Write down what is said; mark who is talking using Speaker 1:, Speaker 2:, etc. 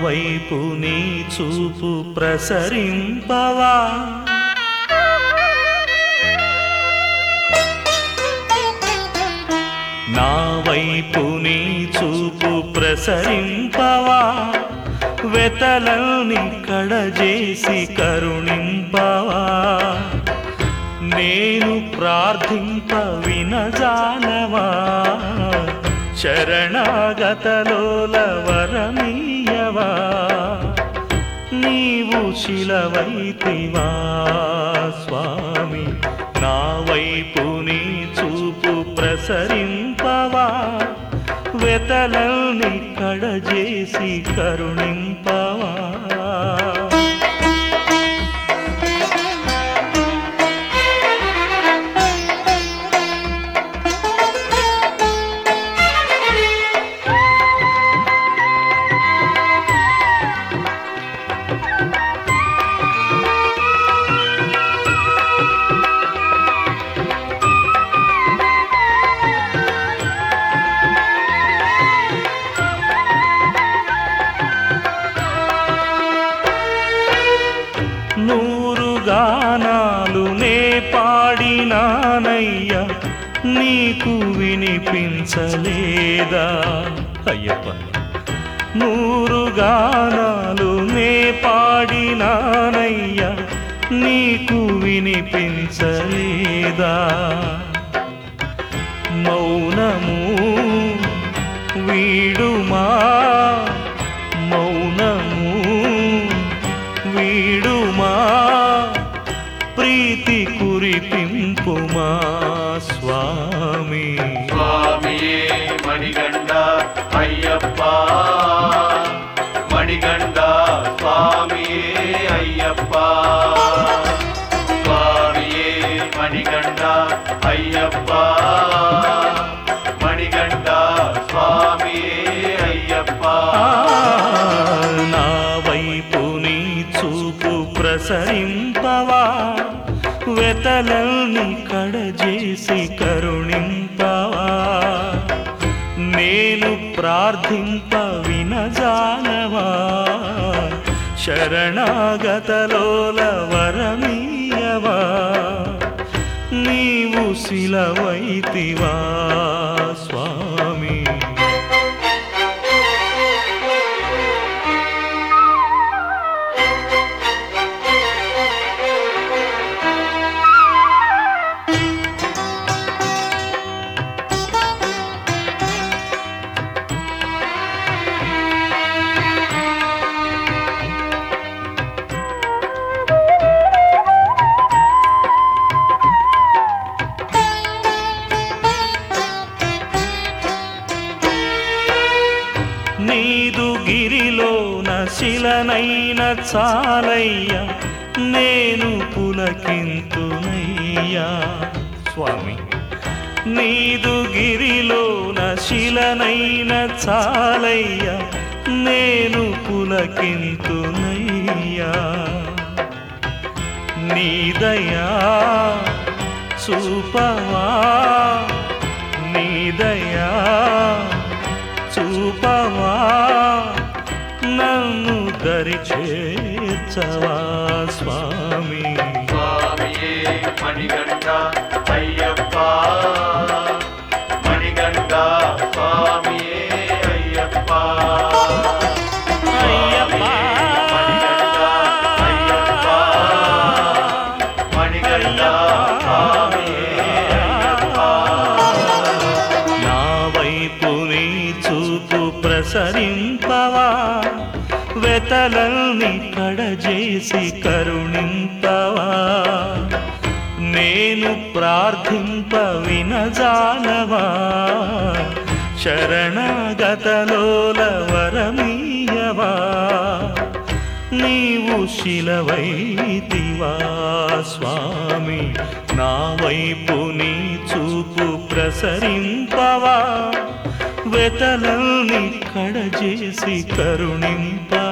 Speaker 1: వైపు నీ చూపు ప్రసరింపవా నా వైపు నీ చూపు ప్రసరింపవా వెతలని కడజేసి కరుణింపవా నేను ప్రార్థింప వినజాలవా శరణాగతలోల వరమీయవా నీవు శిలవైతివా స్వామి నా వైపు నీ చూపు ప్రసరింపవా వెతలని కడజేసి కరుణింపవా నూరు గానాలు నే పాడినానయ్యా నీకు వినిపించలేదా అయ్యప్ప నూరు గానాలు నే పాడినానయ్యా నీకు వినిపించలేదా మౌనము వీడుమా మౌనము వీడుమా ప్రీతి కురిపింపుమా స్వామి
Speaker 2: స్వామియే మణిగండ అయ్యప్ప మణిగండ స్వామియే అయ్యప్ప స్వామియే మణిగండ అయ్యప్ప మణిగండ స్వామియే అయ్యప్ప
Speaker 1: ఆ, నా వైపు నీ చూపు ప్రసరింపవా వెతలల్ని కడజేసి కరుణింపవా నేను ప్రార్థింప వినజాలవా శరణాగతలోల వరమీయవా నీవు శిలవైతివా స్వామి నీదు గిరిలోన శిలనైన చాలయ్యా నేను పులకింతునయ్యా స్వామి నీదు గిరిలోన శిలనైన చాలయ్యా నేను పులకింతునయ్యా నీదయా చూపవా నీదయా చూపవా నన్ను దరి చేర్చవా స్వామి
Speaker 2: స్వామియే మణిగండ అయ్యప్ప మణిగండ స్వామియే అయ్యప్ప
Speaker 1: అయ్యప్ప
Speaker 2: అయ్యప్ప మణిగండ స్వామియే అయ్యప్ప
Speaker 1: నా వైపు నీ చూపు ప్రసరింపవా వెతలల్ని కడజేసి కరుణింపవా నేను ప్రార్థింప వినజాలవా శరణాగతలోల వరమీయవా నీవు శిలవైతివా స్వామి నా వైపు నీ చూపు ప్రసరింపవా వెతలల్ని కడజేసి కరుణింపవా